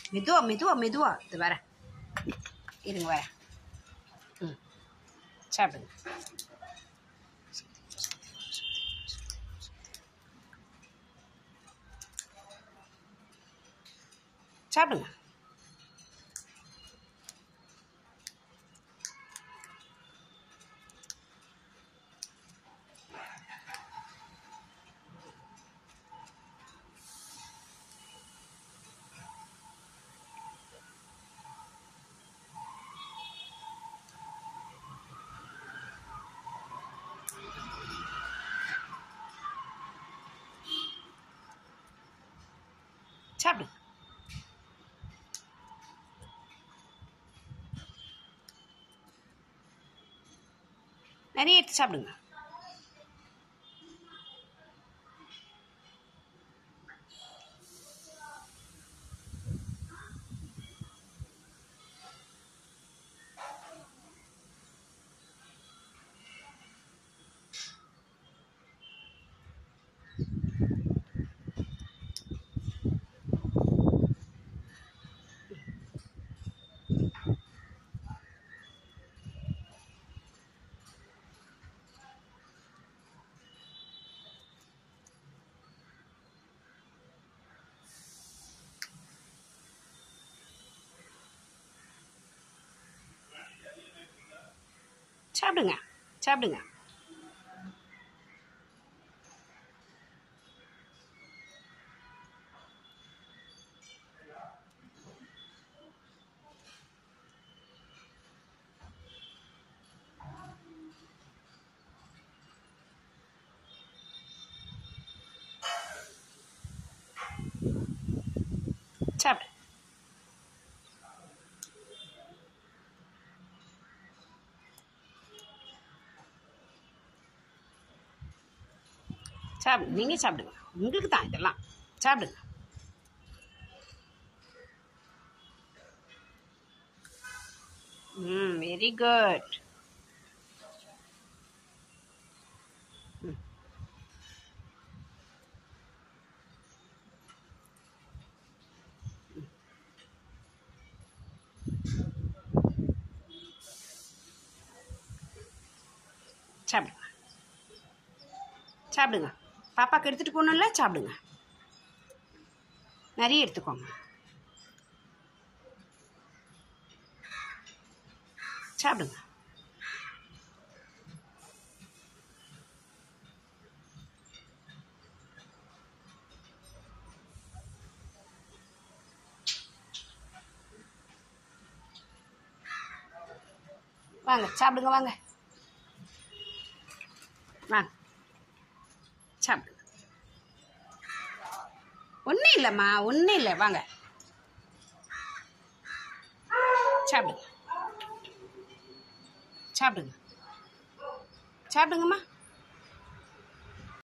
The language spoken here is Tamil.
மெதுவா மெதுவா மெதுவா இது வரேன் இருங்க வரேன் ம் சாப்பிடுங்க சாப்பிடுங்க சாப்பிடுங்க நிறைய எடுத்து சாப்பிடுங்க சாப்பிடுங்க சாப்பிடுங்க சாப்பிடு சாப்பிடு நீங்கள் சாப்பிடுங்க உங்களுக்கு தான் இதெல்லாம் சாப்பிடுங்க ம் வெரி குட் சாப்பிடுங்க சாப்பிடுங்க பாப்பாக்கு எடுத்துகிட்டு போகணும்ல சாப்பிடுங்க நிறைய எடுத்துக்கோங்க சாப்பிடுங்க வாங்க சாப்பிடுங்க வாங்க வாங்க சாப்பிடுங்க ஒன்றும் இல்லைம்மா ஒன்றும் இல்லை வாங்க சாப்பிடுங்க சாப்பிடுங்க சாப்பிடுங்கம்மா